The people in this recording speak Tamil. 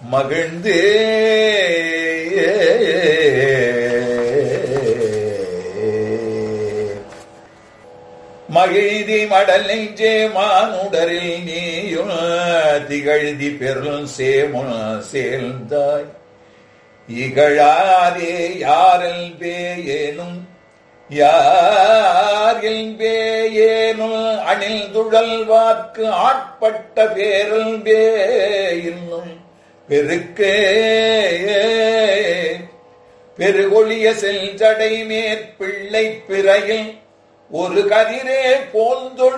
மகிழ்ந்து மகிழ்தி மடல் நெஞ்சே மானுடரில் நீயும் திகழ்தி பெருள் சேமுன் சேர்ந்தாய் இகழாரே யாரில் பேயேனும் யாரில் பேயேனும் அணில் துழல்வார்க்கு ஆட்பட்ட பேரல் பே இன்னும் பெருக்கே பெருகொழிய செல்ஜடை மேற்பிள்ளை பிறையில் ஒரு கதிரே போந்தொழு